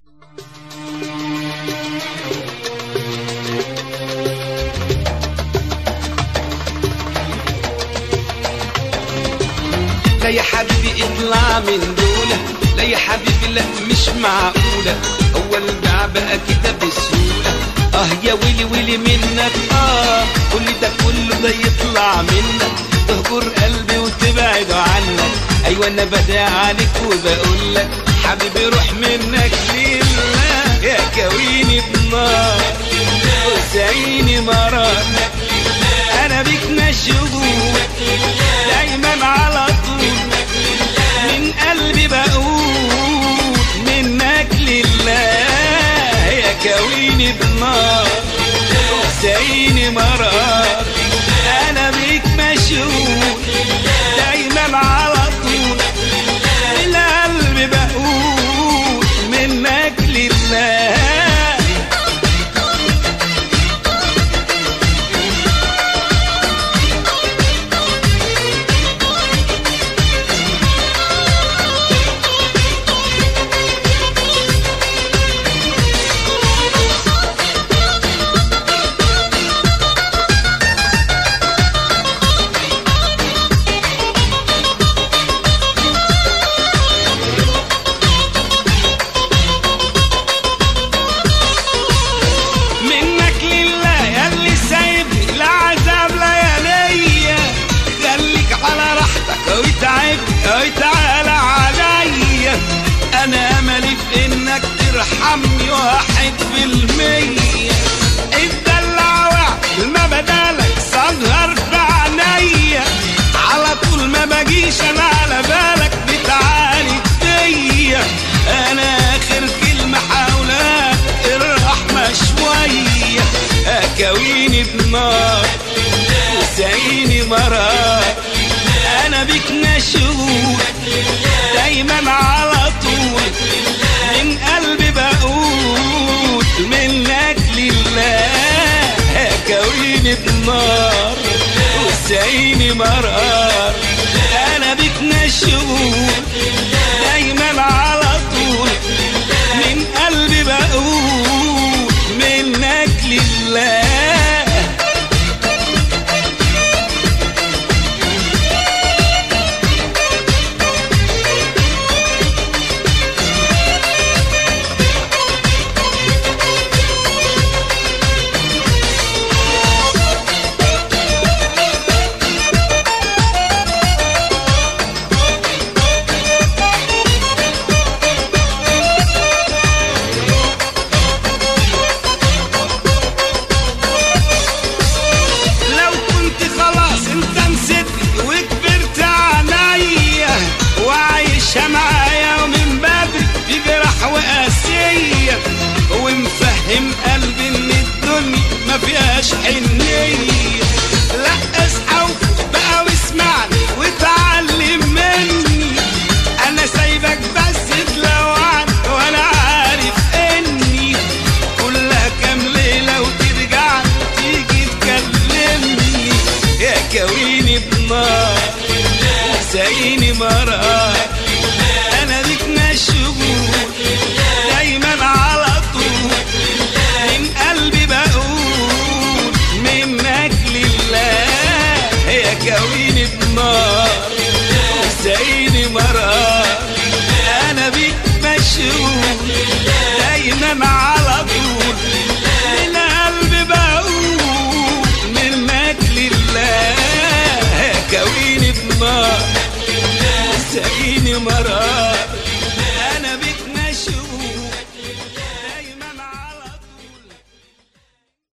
لا يا حبيبي اطلع من دولة لا يا حبيبي لا مش معقولة هو البيع بقى كده بسهولة اه يا ويلي ويلي منك اه كل ده كله ده يطلع منك تهجر قلبي وتبعد عنك ايوه انا بدع عليك وبقول لك حبيبي روح منك لله يا كويني بنار وسعيني مرار انا بيك مشغول دايما على طول من قلبي بقول منك لله يا كويني بنار وسعيني مرار انا بيك مشغول دايما على طول من قلبي بقول منك لله منك لله ياللي سايبني العذاب لياليا خليك على راحتك وتعب وتعالى عليا انا املي في انك ترحمني واحد في المية الدلع وعد ما بدالك سهر في عينيا على طول ما بجيش انا على بالك بتعاني فيا انا اخر كلمة حاولك الرحمة شوية اكويني بنار وسعيني مرار انا بيك مشغول دايما على طول من قلبي بقول منك لله كويني بنار وسعيني مرار انا بيك مشغول